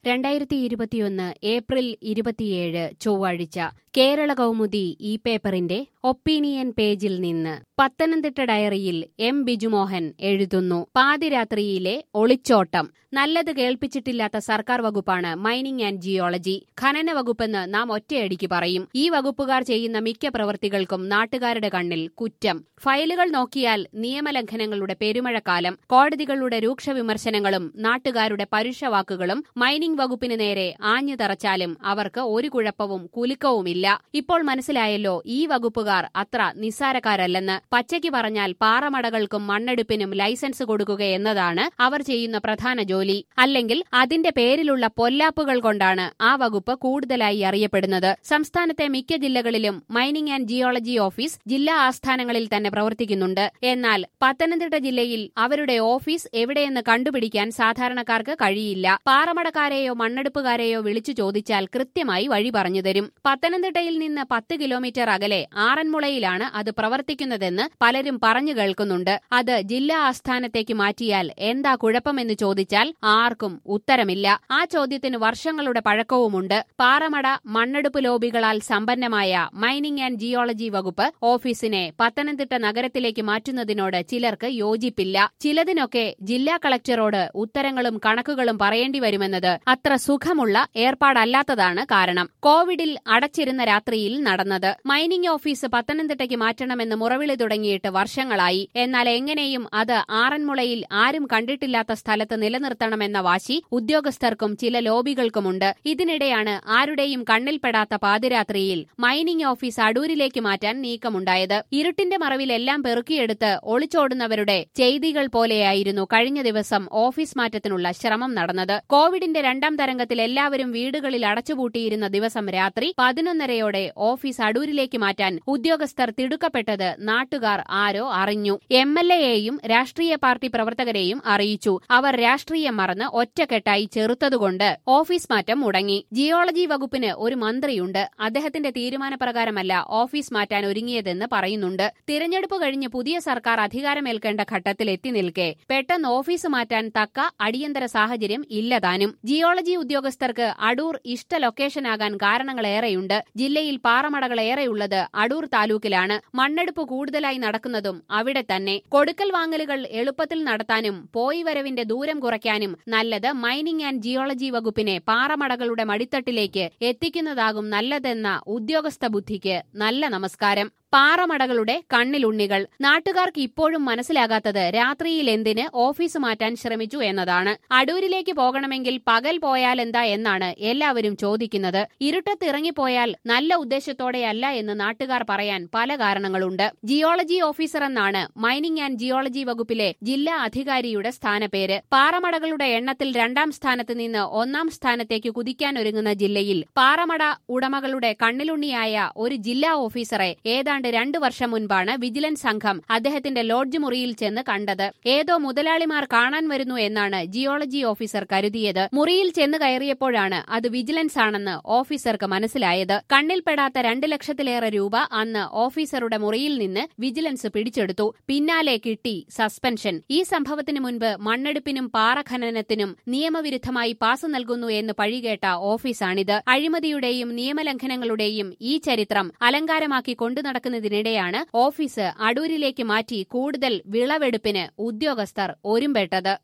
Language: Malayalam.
രണ്ടായിരത്തി ഇരുപത്തിയൊന്ന് ഏപ്രിൽ ഇരുപത്തിയേഴ് ചൊവ്വാഴ്ച കേരള കൗമുദി ഈ പേപ്പറിന്റെ ഒപ്പീനിയൻ പേജിൽ നിന്ന് പത്തനംതിട്ട ഡയറിയിൽ എം ബിജുമോഹൻ എഴുതുന്നു പാതിരാത്രിയിലെ ഒളിച്ചോട്ടം നല്ലത് കേൾപ്പിച്ചിട്ടില്ലാത്ത സർക്കാർ വകുപ്പാണ് മൈനിംഗ് ആൻഡ് ജിയോളജി ഖനന വകുപ്പെന്ന് നാം ഒറ്റയടിക്ക് പറയും ഈ വകുപ്പുകാർ ചെയ്യുന്ന മിക്ക പ്രവൃത്തികൾക്കും നാട്ടുകാരുടെ കണ്ണിൽ കുറ്റം ഫയലുകൾ നോക്കിയാൽ നിയമലംഘനങ്ങളുടെ പെരുമഴക്കാലം കോടതികളുടെ രൂക്ഷ വിമർശനങ്ങളും നാട്ടുകാരുടെ പരുഷവാക്കുകളും മൈനിംഗ് വകുപ്പിന് നേരെ ആഞ്ഞു തറച്ചാലും അവർക്ക് ഒരു കുഴപ്പവും കുലുക്കവുമില്ല ഇപ്പോൾ മനസ്സിലായല്ലോ ഈ വകുപ്പുകാർ അത്ര നിസ്സാരക്കാരല്ലെന്ന് പച്ചയ്ക്ക് പറഞ്ഞാൽ പാറമടകൾക്കും മണ്ണെടുപ്പിനും ലൈസൻസ് കൊടുക്കുക എന്നതാണ് അവർ ചെയ്യുന്ന പ്രധാന ജോലി അല്ലെങ്കിൽ അതിന്റെ പേരിലുള്ള പൊല്ലാപ്പുകൾ കൊണ്ടാണ് ആ വകുപ്പ് കൂടുതലായി അറിയപ്പെടുന്നത് സംസ്ഥാനത്തെ മിക്ക ജില്ലകളിലും മൈനിംഗ് ആൻഡ് ജിയോളജി ഓഫീസ് ജില്ലാ ആസ്ഥാനങ്ങളിൽ തന്നെ പ്രവർത്തിക്കുന്നുണ്ട് എന്നാൽ പത്തനംതിട്ട ജില്ലയിൽ അവരുടെ ഓഫീസ് എവിടെയെന്ന് കണ്ടുപിടിക്കാൻ സാധാരണക്കാർക്ക് കഴിയില്ല പാറമടക്കാരെയോ മണ്ണെടുപ്പുകാരെയോ വിളിച്ചു ചോദിച്ചാൽ കൃത്യമായി വഴി പറഞ്ഞുതരും പത്തനംതിട്ടയിൽ നിന്ന് പത്ത് കിലോമീറ്റർ അകലെ ആറന്മുളയിലാണ് അത് പ്രവർത്തിക്കുന്നതെന്ന് പലരും പറഞ്ഞു കേൾക്കുന്നുണ്ട് അത് ജില്ലാ ആസ്ഥാനത്തേക്ക് മാറ്റിയാൽ എന്താ കുഴപ്പമെന്ന് ചോദിച്ചാൽ ആർക്കും ഉത്തരമില്ല ആ ചോദ്യത്തിന് വർഷങ്ങളുടെ പഴക്കവുമുണ്ട് പാറമട മണ്ണെടുപ്പ് ലോബികളാൽ സമ്പന്നമായ മൈനിംഗ് ആൻഡ് ജിയോളജി വകുപ്പ് ഓഫീസിനെ പത്തനംതിട്ട നഗരത്തിലേക്ക് മാറ്റുന്നതിനോട് ചിലർക്ക് യോജിപ്പില്ല ചിലതിനൊക്കെ ജില്ലാ കളക്ടറോട് ഉത്തരങ്ങളും കണക്കുകളും പറയേണ്ടി വരുമെന്നത് അത്ര സുഖമുള്ള ഏർപ്പാടല്ലാത്തതാണ് കാരണം കോവിഡിൽ അടച്ചിരുന്ന രാത്രിയിൽ നടന്നത് മൈനിംഗ് ഓഫീസ് പത്തനംതിട്ടയ്ക്ക് മാറ്റണമെന്ന് മുറവിളി തുടങ്ങിയിട്ട് വർഷങ്ങളായി എന്നാൽ എങ്ങനെയും അത് ആറന്മുളയിൽ ആരും കണ്ടിട്ടില്ലാത്ത സ്ഥലത്ത് നിലനിർത്തണമെന്ന വാശി ഉദ്യോഗസ്ഥർക്കും ചില ലോബികൾക്കുമുണ്ട് ഇതിനിടെയാണ് ആരുടെയും കണ്ണിൽപ്പെടാത്ത പാതിരാത്രിയിൽ മൈനിംഗ് ഓഫീസ് അടൂരിലേക്ക് മാറ്റാൻ നീക്കമുണ്ടായത് ഇരുട്ടിന്റെ മറവിൽ എല്ലാം പെറുക്കിയെടുത്ത് ഒളിച്ചോടുന്നവരുടെ ചെയ്തികൾ പോലെയായിരുന്നു കഴിഞ്ഞ ദിവസം ഓഫീസ് മാറ്റത്തിനുള്ള ശ്രമം നടന്നത് കോവിഡിന്റെ രണ്ടാം തരംഗത്തിൽ എല്ലാവരും വീടുകളിൽ അടച്ചുപൂട്ടിയിരുന്ന ദിവസം രാത്രി പതിനൊന്നരയോടെ ഓഫീസ് അടൂരിലേക്ക് മാറ്റാൻ ഉദ്യോഗസ്ഥർ തിടുക്കപ്പെട്ടത് നാട്ടുകാർ ആരോ അറിഞ്ഞു എം എൽ എയെയും രാഷ്ട്രീയ പാർട്ടി പ്രവർത്തകരെയും അറിയിച്ചു അവർ രാഷ്ട്രീയം മറന്ന് ഒറ്റക്കെട്ടായി ചെറുത്തതുകൊണ്ട് ഓഫീസ് മാറ്റം മുടങ്ങി ജിയോളജി വകുപ്പിന് ഒരു മന്ത്രിയുണ്ട് അദ്ദേഹത്തിന്റെ തീരുമാനപ്രകാരമല്ല ഓഫീസ് മാറ്റാൻ ഒരുങ്ങിയതെന്ന് പറയുന്നുണ്ട് തിരഞ്ഞെടുപ്പ് കഴിഞ്ഞ് പുതിയ സർക്കാർ അധികാരമേൽക്കേണ്ട ഘട്ടത്തിൽ എത്തി നിൽക്കെ പെട്ടെന്ന് ഓഫീസ് മാറ്റാൻ തക്ക അടിയന്തര സാഹചര്യം ഇല്ലതാനും ജിയോളജി ഉദ്യോഗസ്ഥർക്ക് അടൂർ ഇഷ്ട ലൊക്കേഷനാകാൻ കാരണങ്ങളേറെയുണ്ട് ജില്ലയിൽ പാറമടകളേറെയുള്ളത് അടൂർ താലൂക്കിലാണ് മണ്ണെടുപ്പ് കൂടുതലായി നടക്കുന്നതും അവിടെ തന്നെ കൊടുക്കൽ വാങ്ങലുകൾ എളുപ്പത്തിൽ നടത്താനും പോയി വരവിന്റെ ദൂരം കുറയ്ക്കാനും നല്ലത് മൈനിംഗ് ആൻഡ് ജിയോളജി വകുപ്പിനെ പാറമടകളുടെ മടിത്തട്ടിലേക്ക് എത്തിക്കുന്നതാകും നല്ലതെന്ന ഉദ്യോഗസ്ഥ ബുദ്ധിക്ക് നല്ല നമസ്കാരം പാറമടകളുടെ കണ്ണിലുണ്ണികൾ നാട്ടുകാർക്ക് ഇപ്പോഴും മനസ്സിലാകാത്തത് രാത്രിയിൽ എന്തിന് ഓഫീസ് മാറ്റാൻ ശ്രമിച്ചു എന്നതാണ് അടൂരിലേക്ക് പോകണമെങ്കിൽ പകൽ പോയാൽ എന്താ എന്നാണ് എല്ലാവരും ചോദിക്കുന്നത് ഇരുട്ടത്ത് ഇറങ്ങിപ്പോയാൽ നല്ല ഉദ്ദേശത്തോടെയല്ല എന്ന് നാട്ടുകാർ പറയാൻ പല കാരണങ്ങളുണ്ട് ജിയോളജി ഓഫീസർ എന്നാണ് മൈനിംഗ് ആൻഡ് ജിയോളജി വകുപ്പിലെ ജില്ലാ അധികാരിയുടെ സ്ഥാനപ്പേര് പാറമടകളുടെ എണ്ണത്തിൽ രണ്ടാം സ്ഥാനത്ത് നിന്ന് ഒന്നാം സ്ഥാനത്തേക്ക് കുതിക്കാനൊരുങ്ങുന്ന ജില്ലയിൽ പാറമട ഉടമകളുടെ കണ്ണിലുണ്ണിയായ ഒരു ജില്ലാ ഓഫീസറെ ഏതാണ്ട് ഏതാണ്ട് രണ്ടു വർഷം മുൻപാണ് വിജിലൻസ് സംഘം അദ്ദേഹത്തിന്റെ ലോഡ്ജ് മുറിയിൽ ചെന്ന് കണ്ടത് ഏതോ മുതലാളിമാർ കാണാൻ വരുന്നു എന്നാണ് ജിയോളജി ഓഫീസർ കരുതിയത് മുറിയിൽ ചെന്ന് കയറിയപ്പോഴാണ് അത് വിജിലൻസ് ആണെന്ന് ഓഫീസർക്ക് മനസ്സിലായത് കണ്ണിൽപ്പെടാത്ത രണ്ട് ലക്ഷത്തിലേറെ രൂപ അന്ന് ഓഫീസറുടെ മുറിയിൽ നിന്ന് വിജിലൻസ് പിടിച്ചെടുത്തു പിന്നാലെ കിട്ടി സസ്പെൻഷൻ ഈ സംഭവത്തിന് മുൻപ് മണ്ണെടുപ്പിനും പാറഖനനത്തിനും നിയമവിരുദ്ധമായി പാസ് നൽകുന്നു എന്ന് പഴികേട്ട ഓഫീസാണിത് അഴിമതിയുടെയും നിയമലംഘനങ്ങളുടെയും ഈ ചരിത്രം അലങ്കാരമാക്കി കൊണ്ടു നടക്കുന്നതിനിടെയാണ് ഓഫീസ് അടൂരിലേക്ക് മാറ്റി കൂടുതൽ വിളവെടുപ്പിന് ഉദ്യോഗസ്ഥർ ഒരുമ്പെട്ടത്